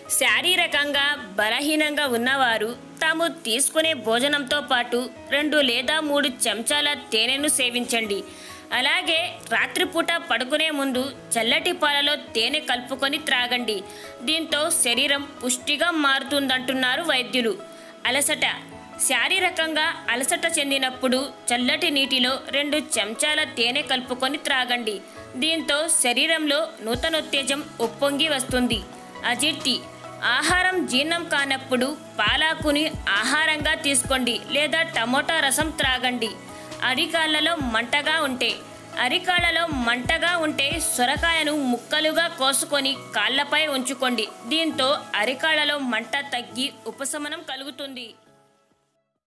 శారీరకంగా బలహీనంగా ఉన్నవారు తాము తీసుకునే భోజనంతో పాటు రెండు లేదా మూడు చెంచాల తేనెను సేవించండి అలాగే రాత్రిపూట పడుకునే ముందు చల్లటి పాలలో తేనె కలుపుకొని త్రాగండి దీంతో శరీరం పుష్టిగా మారుతుందంటున్నారు వైద్యులు అలసట శారీరకంగా అలసట చెందినప్పుడు చల్లటి నీటిలో రెండు చెంచాల తేనె కలుపుకొని త్రాగండి దీంతో శరీరంలో నూతనోత్తేజం ఉప్పొంగి వస్తుంది అజీర్తి ఆహారం జీర్ణం కానప్పుడు పాలాకుని ఆహారంగా తీసుకోండి లేదా టమోటా రసం త్రాగండి అరికాళ్ళలో మంటగా ఉంటే అరికాళ్ళలో మంటగా ఉంటే సొరకాయను ముక్కలుగా కోసుకొని కాళ్ళపై ఉంచుకోండి దీంతో అరికాళ్ళలో మంట తగ్గి ఉపశమనం కలుగుతుంది